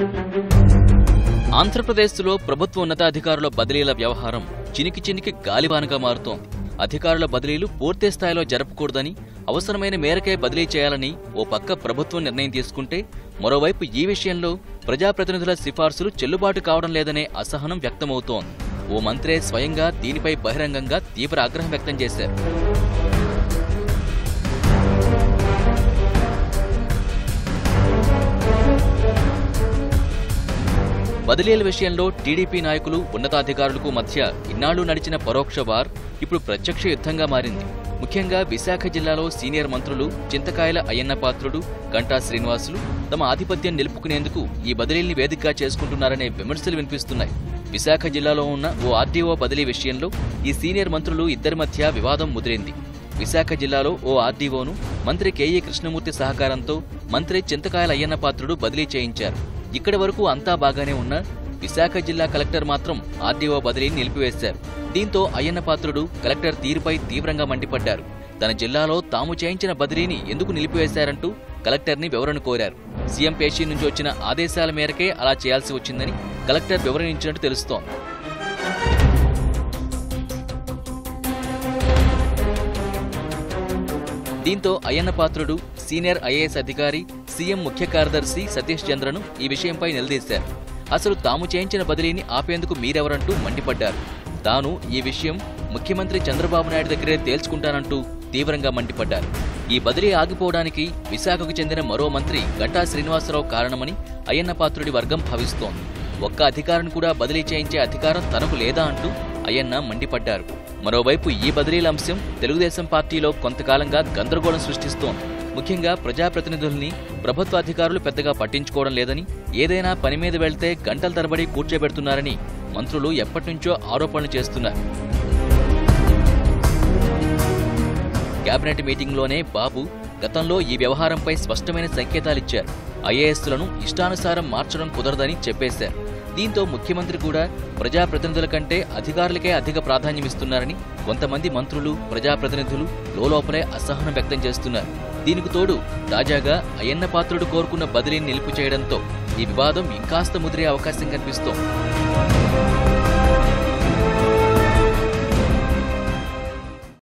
ఆంధ్రప్రదేశ్లో ప్రభుత్వ ఉన్నతాధికారుల బదిలీల వ్యవహారం చినికి చినికి గాలివానగా మారుతోంది అధికారుల బదిలీలు పూర్తి స్థాయిలో జరపకూడదని అవసరమైన మేరకే బదిలీ చేయాలని ఓ పక్క ప్రభుత్వం నిర్ణయం తీసుకుంటే మరోవైపు ఈ విషయంలో ప్రజాప్రతినిధుల సిఫార్సులు చెల్లుబాటు కావడం లేదనే అసహనం వ్యక్తమవుతోంది ఓ మంత్రే స్వయంగా దీనిపై బహిరంగంగా తీవ్ర ఆగ్రహం వ్యక్తం చేశారు బదిలీల విషయంలో టీడీపీ నాయకులు ఉన్నతాధికారులకు మధ్య ఇన్నాళ్లు నడిచిన పరోక్ష వార్ ఇప్పుడు ప్రత్యక్ష యుద్ధంగా మారింది ముఖ్యంగా విశాఖ జిల్లాలో సీనియర్ మంత్రులు చింతకాయల అయ్యన్న పాత్రుడు గంటా శ్రీనివాసులు తమ ఆధిపత్యం నిలుపుకునేందుకు ఈ బదిలీల్ని వేదికగా చేసుకుంటున్నారనే విమర్శలు వినిపిస్తున్నాయి విశాఖ జిల్లాలో ఉన్న ఓ ఆర్డీఓ బదిలీ విషయంలో ఈ సీనియర్ మంత్రులు ఇద్దరి మధ్య వివాదం ముదిరింది విశాఖ జిల్లాలో ఓ ఆర్డీఓను మంత్రి కేఈ కృష్ణమూర్తి సహకారంతో మంత్రి చింతకాయల అయ్యన్న పాత్రుడు బదిలీ చేయించారు ఇక్కడి వరకు అంతా బాగానే ఉన్నా విశాఖ జిల్లా కలెక్టర్ మాత్రం ఆర్డీఓ బదిలీని నిలిపివేశారు దీంతో అయ్యన్న పాత్రుడు కలెక్టర్ తీరుపై తీవ్రంగా మండిపడ్డారు తన జిల్లాలో తాము చేయించిన బదిలీని ఎందుకు నిలిపివేశారంటూ కలెక్టర్ని వివరణ కోరారు సీఎం పేషీ నుంచి వచ్చిన ఆదేశాల మేరకే అలా చేయాల్సి వచ్చిందని కలెక్టర్ వివరణించినట్టు తెలుస్తోంది దీంతో అయ్యన్న పాత్రుడు సీనియర్ ఐఏఎస్ అధికారి సీఎం ముఖ్య కార్యదర్శి సతీష్ చంద్రను ఈ విషయంపై నిలదీశారు అసలు తాము చేయించిన బదిలీని ఆపేందుకు మీరెవరంటూ మండిపడ్డారు తాను ఈ విషయం ముఖ్యమంత్రి చంద్రబాబు నాయుడు దగ్గరే తేల్చుకుంటానంటూ తీవ్రంగా మండిపడ్డారు ఈ బదిలీ ఆగిపోవడానికి విశాఖకు చెందిన మరో మంత్రి గంటా శ్రీనివాసరావు కారణమని అయ్యన్న పాత్రుడి వర్గం భావిస్తోంది ఒక్క అధికారిని కూడా బదిలీ చేయించే అధికారం తనకు లేదా అంటూ అయ్యన్న మండిపడ్డారు మరోవైపు ఈ బదిలీల అంశం తెలుగుదేశం పార్టీలో కొంతకాలంగా గందరగోళం సృష్టిస్తోంది ముఖ్యంగా ప్రజాప్రతినిధుల్ని ప్రభుత్వ అధికారులు పెద్దగా పట్టించుకోవడం లేదని ఏదైనా పని మీద వెళ్తే గంటల తరబడి కూర్చోబెడుతున్నారని మంత్రులు ఎప్పటినుంచో ఆరోపణలు చేస్తున్నారు కేబినెట్ మీటింగ్లోనే బాబు గతంలో ఈ వ్యవహారంపై స్పష్టమైన సంకేతాలిచ్చారు ఐఏఎస్లను ఇష్టానుసారం మార్చడం కుదరదని చెప్పేశారు దీంతో ముఖ్యమంత్రి కూడా ప్రజాప్రతినిధుల కంటే అధికారులకే అధిక ప్రాధాన్యమిస్తున్నారని కొంతమంది మంత్రులు ప్రజాప్రతినిధులు లోలోపలే అసహనం వ్యక్తం చేస్తున్నారు దీనికి తోడు తాజాగా అయ్యన్న పాత్రుడు కోరుకున్న బదిలీని నిలుపు చేయడంతో ఈ వివాదం ఇంకాస్త ముదిరే అవకాశం కనిపిస్తోంది